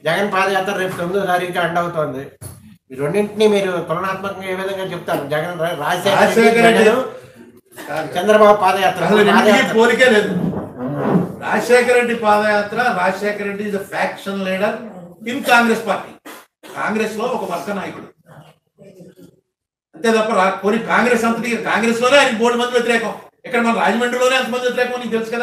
జగన్ పాదయాత్ర రేపు తొమ్మిదో తారీఖు ఎండ్ అవుతోంది ఈ రెండింటిని మీరు తులనాత్మకంగా ఏ విధంగా చెప్తారు జగన్ రా- రాజశేఖర రెడ్డి, రాజశేఖర రెడ్డి జగన్, చంద్రబాబు పాదయాత్ర అసలు రెండింటికి పాదయాత్ర పోలికే లేదు రాజశేఖర రెడ్డి పాదయాత్ర Rajasekhara Reddy is faction leader in Congress party Congress లో ఒక వర్గ నాయకుడు అంతే తప్ప రా- పోనీ కాంగ్రెస్ అంతటి కాంగ్రెస్ లోనే ఆయన బోర్డు మంది వ్యతిరేకం ఇక్కడ మన రాజమండ్రిలోనే ఎంతమంది వ్యతిరేకం నీకు తెలుసు కదా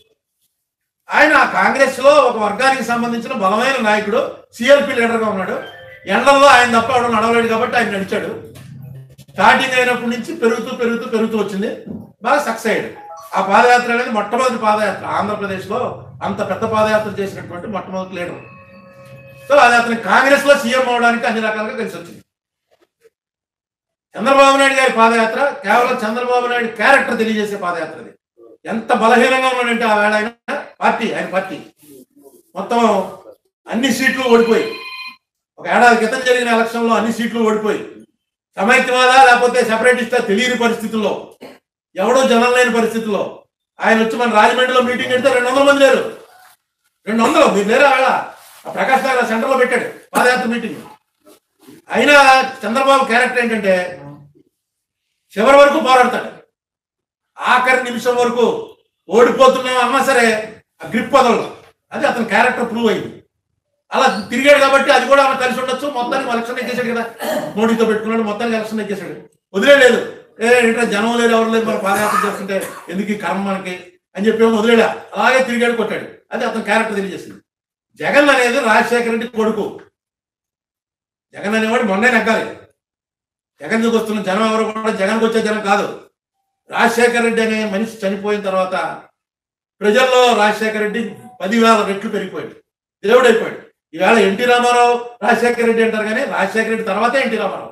ఆయన ఆ కాంగ్రెస్ లో ఒక వర్గానికి సంబంధించిన బలమైన నాయకుడు సిఎల్పి లీడర్ గా ఉన్నాడు ఎండల్లో ఆయన తప్ప ఎవడో నడవలేడు కాబట్టి ఆయన నడిచాడు స్టార్టింగ్ అయినప్పటి నుంచి పెరుగుతూ పెరుగుతూ పెరుగుతూ వచ్చింది బాగా సక్సెస్ అయ్యాడు ఆ పాదయాత్ర అనేది మొట్టమొదటి పాదయాత్ర ఆంధ్రప్రదేశ్ లో అంత పెద్ద పాదయాత్ర చేసినటువంటి మొట్టమొదటి లీడర్ సో అది అతని కాంగ్రెస్ లో సీఎం అవడానికి అన్ని రకాలుగా కలిసి వచ్చింది చంద్రబాబు నాయుడు గారి పాదయాత్ర కేవలం చంద్రబాబు నాయుడు క్యారెక్టర్ తెలియజేసే పాదయాత్ర అది ఎంత బలహీనంగా ఉన్నాడంటే ఆ వేళ ఆయన పార్టీ ఆయన పార్టీ మొత్తం అన్ని సీట్లు ఓడిపోయి ఒక ఏడాది క్రితం జరిగిన ఎలక్షన్ లో అన్ని సీట్లు ఓడిపోయి సమైక్యవాదా లేకపోతే సెపరేటిస్టా తెలియని పరిస్థితుల్లో ఎవడో జనం లేని పరిస్థితుల్లో ఆయన వచ్చి మన రాజమండ్రిలో మీటింగ్ పెడితే రెండు వందల మంది లేరు రెండు వందలు మీరు లేరా వేళ ఆ ప్రకాష్ నగర్ సెంటర్ లో పెట్టాడు పాదయాత్ర మీటింగ్ అయినా చంద్రబాబు క్యారెక్టర్ ఏంటంటే చివరి వరకు పోరాడతాడు ఆఖరి నిమిషం వరకు ఓడిపోతున్నాం అన్నా సరే ఆ గ్రిప్ వదలదు అది అతని క్యారెక్టర్ ప్రూవ్ అయింది అలా తిరిగాడు కాబట్టి అది కూడా అలా కలిసి ఉండొచ్చు మొత్తానికి ఎలక్షన్ ఎక్కేసాడు కదా మోడీతో పెట్టుకున్నాడు మొత్తానికి ఎలక్షన్ ఎక్కేసాడు వదిలేదు ఏ ఏంటో జనం లేదు ఎవరు లేదు మన పాదయాత్ర చేస్తుంటే ఎందుకు ఈ కర్మ మనకి అని చెప్పి ఏమో వదిలేడా అలాగే తిరిగాడు కొట్టాడు అది అతని క్యారెక్టర్ తెలియజేసింది జగన్ అనేది రాజశేఖర రెడ్డి కొడుకు జగన్ అనేవాడు మొన్నే నెగ్గాలి జగన్ వస్తున్న జనం ఎవరు కూడా జగన్కి వచ్చే జనం కాదు రాజశేఖర రెడ్డి అనే మనిషి చనిపోయిన తర్వాత ప్రజల్లో రాజశేఖర రెడ్డి పదివేల రెట్లు పెరిగిపోయాడు దేవుడైపోయాడు ఈవేళ ఎన్టీ రామారావు రాజశేఖర రెడ్డి అంటారు కానీ రాజశేఖర రెడ్డి తర్వాతే ఎన్టీ రామారావు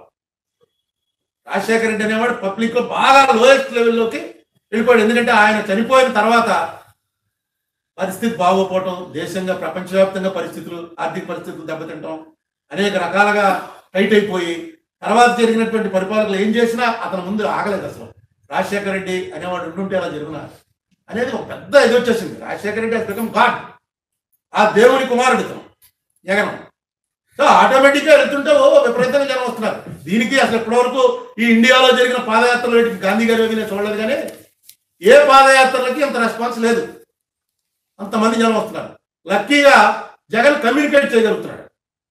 రాజశేఖర రెడ్డి అనేవాడు పబ్లిక్ లో బాగా లోయెస్ట్ లెవెల్లోకి వెళ్ళిపోయాడు ఎందుకంటే ఆయన చనిపోయిన తర్వాత పరిస్థితి బాగోపోవటం దేశంగా ప్రపంచవ్యాప్తంగా పరిస్థితులు ఆర్థిక పరిస్థితులు దెబ్బతింటాం అనేక రకాలుగా టైట్ అయిపోయి తర్వాత జరిగినటువంటి పరిపాలకులు ఏం చేసినా అతని ముందు ఆగలేదు అసలు రాజశేఖర రెడ్డి అనేవాడు ఉండుంటే అలా జరుగునా అనేది ఒక పెద్ద ఇది వచ్చేసింది రాజశేఖర రెడ్డి బికమ్ గాడ్ ఆ దేవుని కుమారుడు ఇతను జగన్ సో ఆటోమేటిక్గా వెళ్తుంటే ఓ విపరీతంగా జనం వస్తున్నారు దీనికి అసలు ఇప్పటివరకు ఈ ఇండియాలో జరిగిన పాదయాత్రలు వీటికి గాంధీ గారు ఏమీ నేను చూడలేదు కానీ ఏ పాదయాత్రలకి అంత రెస్పాన్స్ లేదు అంతమంది జనం వస్తున్నారు లక్కీగా జగన్ కమ్యూనికేట్ చేయగలుగుతున్నాడు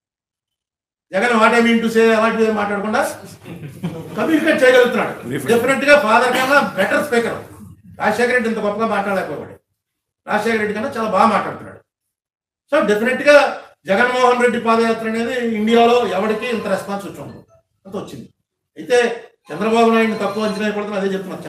Jagan what I mean to say అలాంటివి ఏం మాట్లాడకుండా కమ్యూనికేట్ చేయగలుగుతున్నాడు డెఫినెట్ గా ఫాదర్ కన్నా బెటర్ స్పీకర్ రాజశేఖర రెడ్డి ఇంత గొప్పగా మాట్లాడలేకపోయాడు రాజశేఖర రెడ్డి కన్నా చాలా బాగా మాట్లాడుతున్నాడు సో డెఫినెట్ గా జగన్మోహన్ రెడ్డి పాదయాత్ర అనేది ఇండియాలో ఎవరికి ఇంత రెస్పాన్స్ వచ్చి ఉండదు అంత వచ్చింది అయితే చంద్రబాబు నాయుడిని తక్కువ అంచనా వేయకూడదని అదే చెప్తున్నా